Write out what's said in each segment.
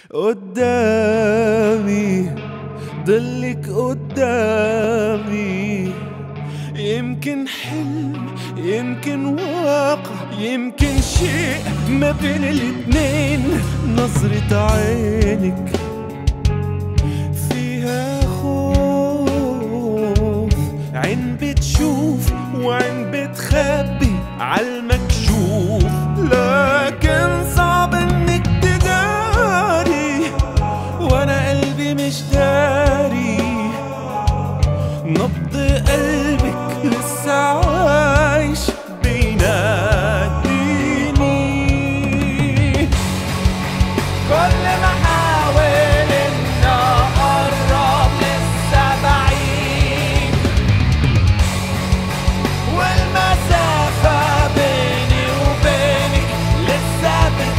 قدامي ضلك قدامي يمكن حلم يمكن واقع يمكن شيء ما بين الاتنين نظرة عينك فيها خوف عين بتشوف وعين بتخبي عالمكشوف لكن صعب انك تداري وانا قلبي مش داري نبض قلبك لسه عايش بيناديني كل ما احاول ان اقرب لسه بعيد والمسافة بيني وبينك لسه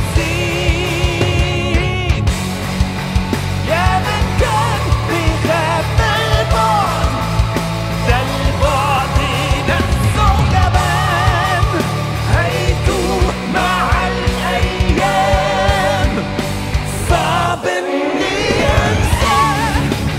بتزيد يا من كان بيخاف من البعد ده البعد نفسه جبان هيتوه مع الايام صعب اني انساه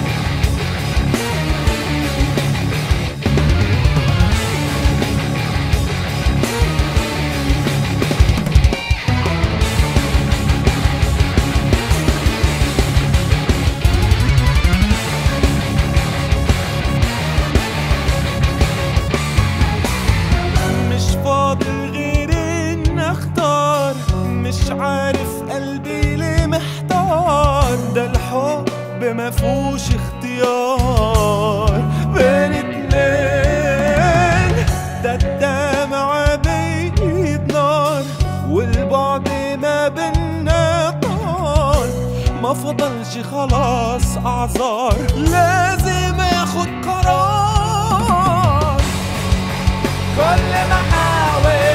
مش فاضل غير ان اختار مش عارف قلبي ليه محتار ده الحب ما فيهوش اختيار بين اتنين ده الدمع بيد نار والبعد ما بينا طال ما فضلش خلاص اعذار لازم اخد قرار كل ما احاول